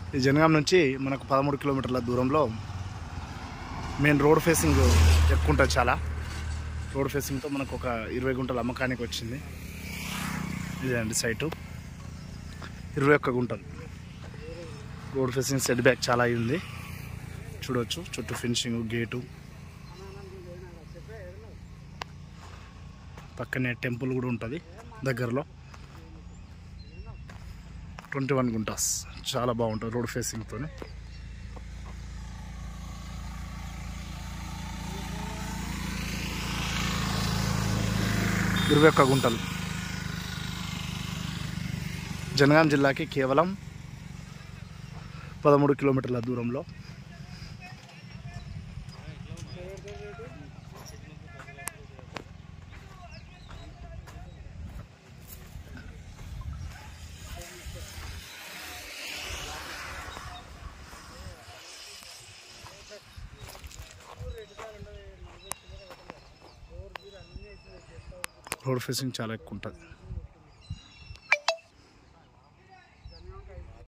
ఈ జనగాం నుంచి మనకు పదమూడు కిలోమీటర్ల దూరంలో మెయిన్ రోడ్ ఫేసింగ్ ఎక్కువ ఉంటుంది చాలా రోడ్ ఫేసింగ్తో మనకు ఒక ఇరవై గుంటల అమ్మకానికి వచ్చింది ఇదండి సైటు ఇరవై ఒక్క గుంటలు రోడ్ ఫేసింగ్ సెట్ బ్యాక్ చాలా అయి ఉంది చూడవచ్చు చుట్టూ ఫినిషింగ్ గేటు పక్కనే టెంపుల్ కూడా ఉంటుంది దగ్గరలో ట్వంటీ వన్ గుంటాస్ చాలా బాగుంటుంది రోడ్ ఫేసింగ్తో ఇరవై ఒక్క గుంటలు జనగాం జిల్లాకి కేవలం పదమూడు కిలోమీటర్ల దూరంలో రోడ్ ఫేసింగ్ చాలా ఎక్కువ ఉంటుంది